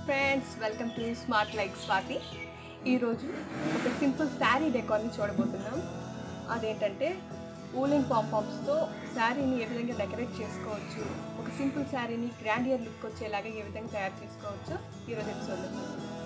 friends welcome to smart like Swathi ఈరోజు ఒక simple sari డెకార్ని చూడబోతున్నాం అదేంటంటే ఊలింగ్ పాంపామ్స్తో శారీని ఏ విధంగా డెకరేట్ చేసుకోవచ్చు ఒక సింపుల్ శారీని గ్రాండియర్ లుక్ వచ్చేలాగా ఏ విధంగా తయారు చేసుకోవచ్చు ఈరోజు ఎపిసోడ్లో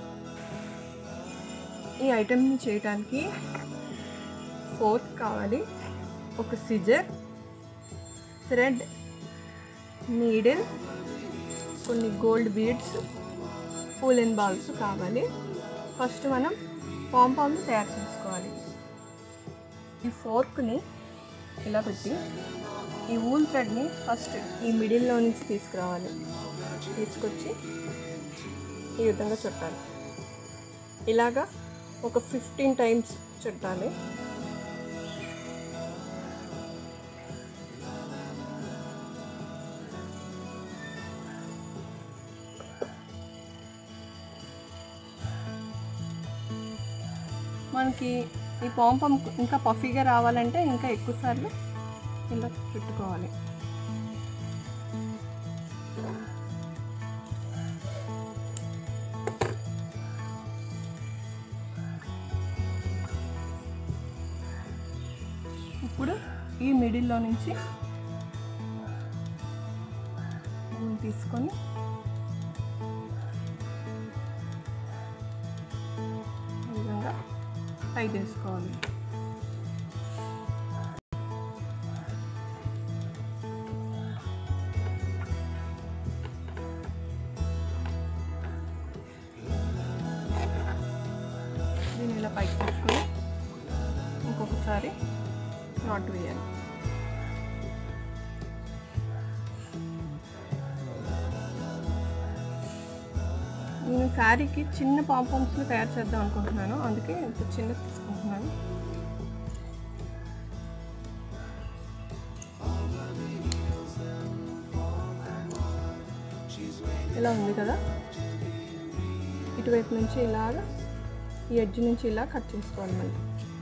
ఈ ఐటెంని చేయడానికి ఫోర్క్ కావాలి ఒక సిజర్ థ్రెడ్ నీడిల్ కొన్ని గోల్డ్ బీడ్స్ పూలెన్ బాల్స్ కావాలి ఫస్ట్ మనం పాంపామ్ని తయారు చేసుకోవాలి ఈ ఫోర్క్ని ఇలా పెట్టి ఈ ఊల్ థ్రెడ్ని ఫస్ట్ ఈ మిడిల్లో నుంచి తీసుకురావాలి తీసుకొచ్చి ఈ విధంగా చుట్టాలి ఇలాగా ఒక ఫిఫ్టీన్ టైమ్స్ చుట్టాలి మనకి ఈ పాంపం ఇంకా పఫీగా రావాలంటే ఇంకా ఎక్కువ సార్లు ఇలా చుట్టుకోవాలి ఇప్పుడు ఈ మిడిల్లో నుంచి తీసుకొని ఈ విధంగా టై చేసుకోవాలి దీన్ని ఇలా పైకి తీసుకొని ఇంకొకసారి నాట్ వేయాలి నేను శారీకి చిన్న పాంపామ్స్ని తయారు చేద్దాం అనుకుంటున్నాను అందుకే ఇంత చిన్న తీసుకుంటున్నాను ఇలా ఉంది కదా ఇటువైపు నుంచి ఇలాగ ఈ ఎడ్జ్ నుంచి ఇలా కట్ చేసుకోవాలి మళ్ళీ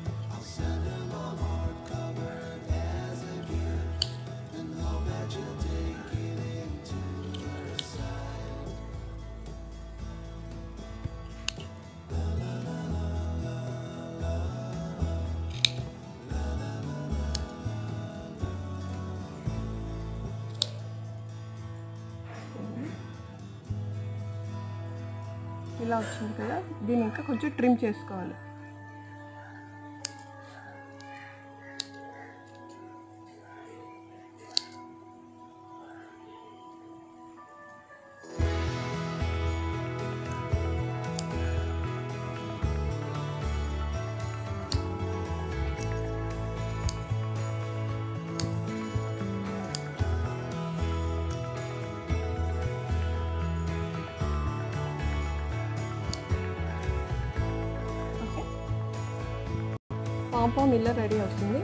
ఇలా వచ్చింది కదా దీన్ని ఇంకా కొంచెం ట్రిమ్ చేసుకోవాలి ఓకే పాంపామ్ ఇలా రెడీ అవుతుంది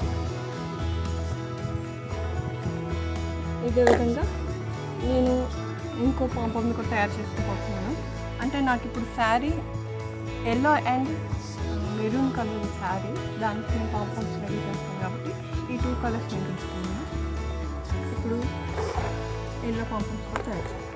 ఇదే విధంగా నేను ఇంకో పాంపామ్ని కూడా తయారు చేసుకోబోతున్నాను అంటే నాకు ఇప్పుడు sari yellow and maroon colour sari దానికి నేను పాంపామ్స్ రెడీ చేస్తాను కాబట్టి ఈ టూ కలర్స్ నేను తీసుకున్నాను ఇప్పుడు ఎల్లో పాంపామ్స్ కూడా తయారు చేస్తాను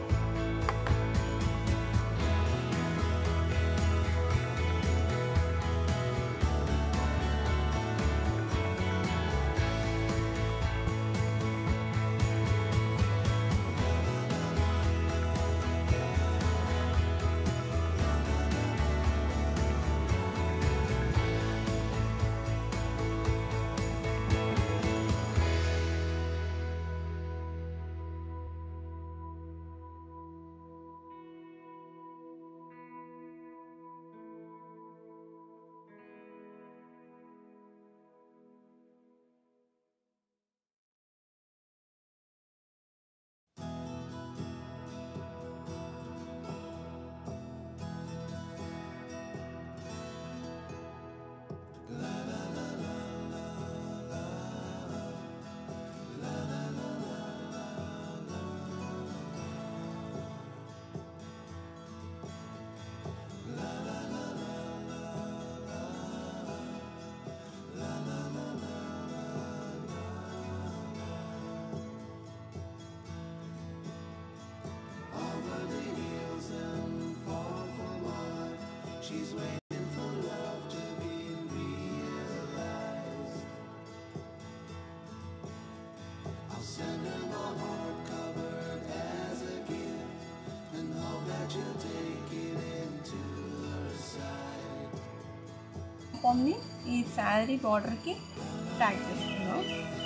పామ్ని ఈ శారీ బార్డర్కి ట్యాగ్ చేస్తున్నాం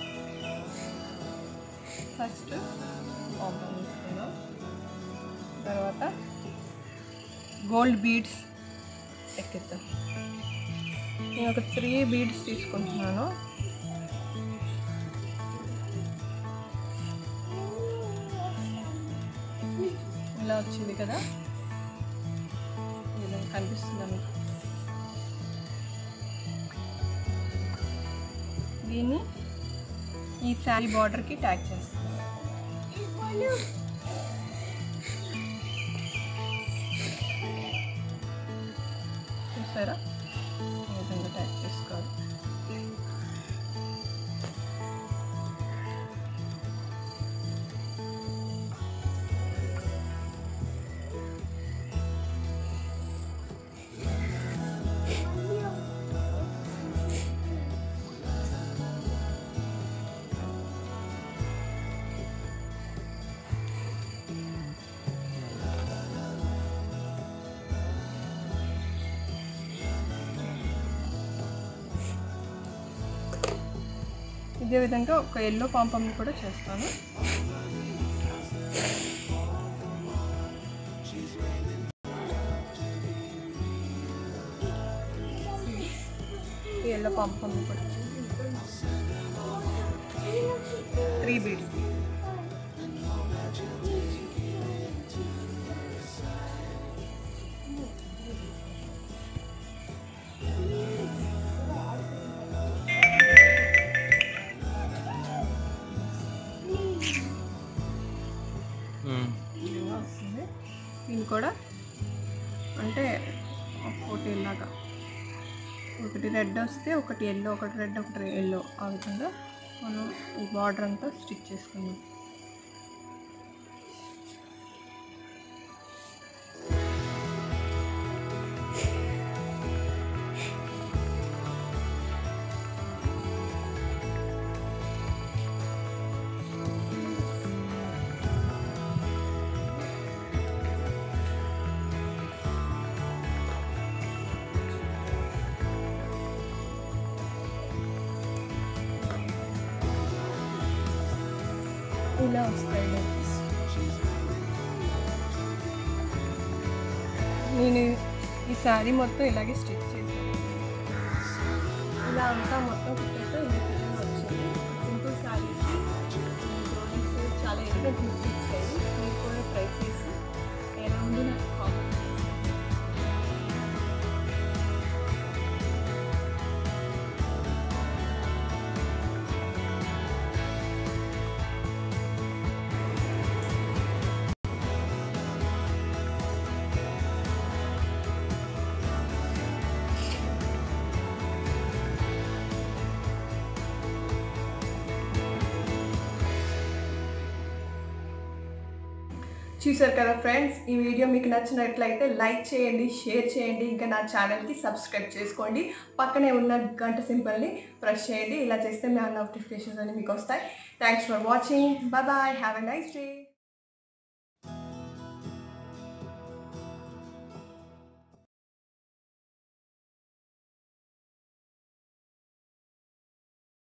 ఫస్ట్ పాంపమ్ తీసుకున్నాం తర్వాత గోల్డ్ బీడ్స్ ఎక్కిద్దాం నేను ఒక త్రీ బీడ్స్ తీసుకుంటున్నాను ఇలా వచ్చింది కదా ఇలా కనిపిస్తుందా మీకు దీన్ని ఈ శారీ బార్డర్కి ట్యాగ్ చేస్తాను చూసారా ఈ విధంగా ట్యాగ్ చేసుకోవాలి ఇదే విధంగా ఒక ఎల్లో పాంపమ్ని కూడా చేస్తాను ఈ ఎల్లో పాంపమ్ని కూడా త్రీ బీడ్స్ ఇలా వస్తుంది దీన్ని కూడా అంటే ఒకటి ఇలాగా ఒకటి రెడ్ వస్తే ఒకటి ఎల్లో ఒకటి రెడ్ ఒకటి ఎల్లో ఆ విధంగా మనం ఈ బార్డర్ అంతా స్టిచ్ చేసుకుందాం ఇలా వస్తాయి లెగ్స్ నేను ఈ శారీ మొత్తం ఇలాగే స్టిచ్ చేశాను ఇలా అంతా మొత్తం కుట్టేస్తే ఈ విధంగా వచ్చింది సింపుల్ శారీకి డ్రాయింగ్స్ చాలా ఎలిమెంట్ లుక్ ఇచ్చాయి మీరు కూడా ట్రై చేసి ఎలా ఉంది నాకు కామెంట్ చూసారు కదా ఫ్రెండ్స్ ఈ వీడియో మీకు నచ్చినట్లయితే లైక్ చేయండి షేర్ చేయండి ఇంకా నా ఛానల్కి సబ్స్క్రైబ్ చేసుకోండి పక్కనే ఉన్న గంట సింబల్ని ప్రెస్ చేయండి ఇలా చేస్తే నా నోటిఫికేషన్స్ అన్ని మీకు వస్తాయి thanks for watching bye bye have a nice day